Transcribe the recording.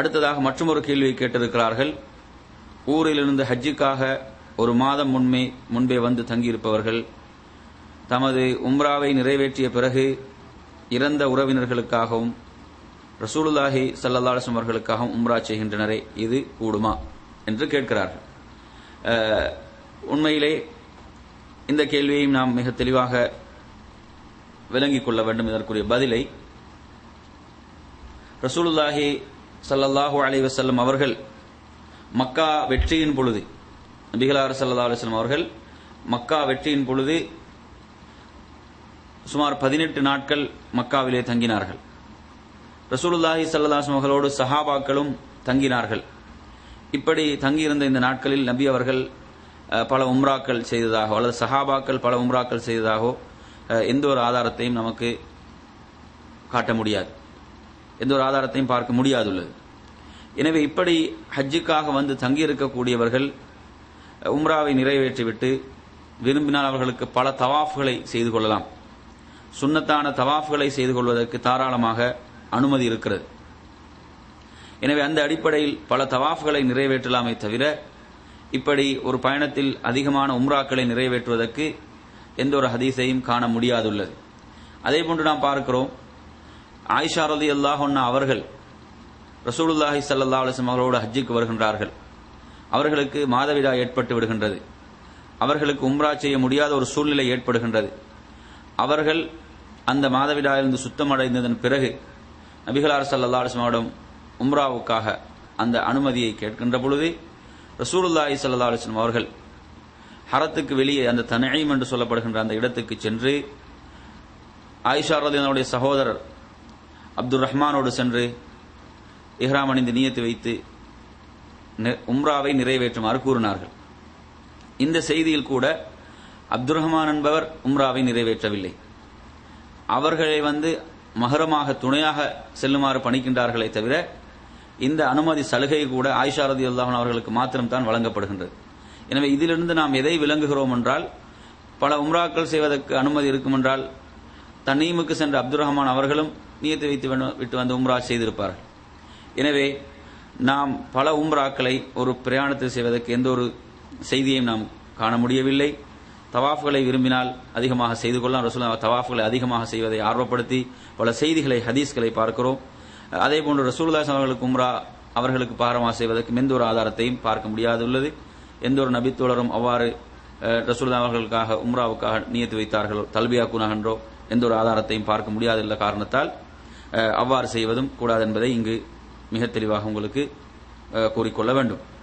அடுத்ததாக மற்றொரு கேள்வியை கேட்டிருக்கிறார்கள் ஊரிலிருந்து ஹஜ்ஜுக்காக ஒரு மாதம் முன்பே முன்பே வந்து தங்கியிருப்பவர்கள் தமது உம்ராவை நிறைவேற்றிய பிறகு இறந்த உறவினர்களுக்காகவும் ரசூலுல்லாஹி சல்லா அலுவலம் அவர்களுக்காகவும் உம்ரா செய்கின்றனரே இது கூடுமா என்று கேட்கிறார்கள் அஹ், உண்மையிலே இந்த கேள்வியையும் நாம் மிக தெளிவாக விளங்கிக் கொள்ள வேண்டும் இதற்குரிய பதிலை ரசூலுல்லாஹி ஸல்லல்லாஹு அலைஹி வஸல்லம் அவர்கள் மக்கா வெற்றியின் பொழுது நபிகளார் ஸல்லல்லாஹு அலைஹி வஸல்லம் அவர்கள் மக்கா வெற்றியின் பொழுது சுமார் பதினெட்டு நாட்கள் மக்காவிலே தங்கினார்கள் ரசூலுல்லாஹி ஸல்லல்லாஹு அலைஹி வஸல்லம் அவர்களோடு சஹாபாக்களும் தங்கினார்கள் இப்படி தங்கியிருந்த இந்த நாட்களில் நபி அவர்கள் அஹ், பல உம்ராக்கள் செய்ததாகவோ அல்லது சஹாபாக்கள் பல உம்ராக்கள் செய்ததாகவோ அஹ், எந்த ஒரு ஆதாரத்தையும் நமக்கு காட்ட முடியாது எந்த ஒரு ஆதாரத்தையும் பார்க்க முடியாதுள்ளது எனவே இப்படி ஹஜ்ஜுக்காக வந்து தங்கியிருக்கக்கூடியவர்கள் அஹ், உம்ராவை நிறைவேற்றிவிட்டு விரும்பினால் அவர்களுக்கு பல தவாஃப்களை செய்து கொள்ளலாம் சுன்னத்தான தவாஃப்களை செய்து கொள்வதற்கு தாராளமாக அனுமதி இருக்கிறது எனவே அந்த அடிப்படையில் பல தவாஃப்களை நிறைவேற்றலாமே தவிர இப்படி ஒரு பயணத்தில் அதிகமான உம்ராக்களை நிறைவேற்றுவதற்கு எந்த ஒரு ஹதீஸையும் காண முடியாதுள்ளது அதே போன்று நாம் பார்க்கிறோம் ஆயிஷா ரதி அல்லாஹொன்னா அவர்கள் ரசூலுல்லாஹி ஸல்லல்லாஹு அலைஹி வஸல்லம் அவர்களோடு ஹஜ்ஜுக்கு வருகின்றார்கள் அவர்களுக்கு மாதவிடா ஏற்பட்டு விடுகின்றது அவர்களுக்கு உம்ரா செய்ய முடியாத ஒரு சூழ்நிலை ஏற்படுகின்றது அவர்கள் அந்த மாதவிடாயிலிருந்து சுத்தமடைந்ததன் பிறகு நபிகளார் ஸல்லல்லாஹு அலைஹி வஸல்லம் உம்ராவுக்காக அந்த அனுமதியை கேட்கின்ற பொழுது ரசூலுல்லாஹி ஸல்லல்லாஹு அலைஹி வஸல்லம் அவர்கள் ஹரத்துக்கு வெளியே அந்த தனீம் என்று சொல்லப்படுகின்ற அந்த இடத்துக்கு சென்று ஆயிஷா ரலியல்லாஹுடைய சகோதரர் அப்துல் ரஹ்மானோடு சென்று இஹ்ராம் அணிந்து நியத்து வைத்து நி- உம்ராவை நிறைவேற்றுமாறு கூறினார்கள் இந்த செய்தியில் கூட அப்துல் ரஹ்மான் என்பவர் உம்ராவை நிறைவேற்றவில்லை அவர்களை வந்து மகரமாக துணையாக செல்லுமாறு பணிக்கின்றார்களே தவிர இந்த அனுமதி சலுகை கூட ஆயிஷா ரதி அல்லாஹன் அவர்களுக்கு மாத்திரம்தான் வழங்கப்படுகின்றது எனவே இதிலிருந்து நாம் எதை விளங்குகிறோம் என்றால் பல உம்ராக்கள் செய்வதற்கு அனுமதி இருக்கும் என்றால் தன்னீமுக்கு சென்ற அப்துல் ரஹ்மான் அவர்களும் நியத்து வைத்து வந்து- விட்டு வந்து உம்ரா செய்திருப்பார்கள் எனவே நாம் பல உம்ராக்களை ஒரு பிரயாணத்தில் செய்வதற்கு எந்த ஒரு செய்தியையும் நாம் காண முடியவில்லை தவாஃப்களை விரும்பினால் அதிகமாக செய்து கொள்ளலாம் ரசூல் தவாஃப்களை அதிகமாக செய்வதை ஆர்வப்படுத்தி பல செய்திகளை ஹதீஸ்களை பார்க்கிறோம் அதே போன்று ரசூலுல்லாஹி அவர்களுக்கு உம்ரா அவர்களுக்கு பாரமாக செய்வதற்கு எந்த ஒரு ஆதாரத்தையும் பார்க்க முடியாதுள்ளது எந்த ஒரு நபித்தோழரும் அவ்வாறு அஹ், ரசூலுல்லாஹி அவர்களுக்காக உம்ராவுக்காக நியத்து வைத்தார்களோ தல்பியா கூனாகன்றோ எந்த ஒரு ஆதாரத்தையும் பார்க்க முடியாதுள்ள காரணத்தால் அஹ், அவ்வாறு செய்வதும் கூடாது என்பதை இங்கு மிக தெளிவாக உங்களுக்கு அஹ், கூறிக்கொள்ள வேண்டும்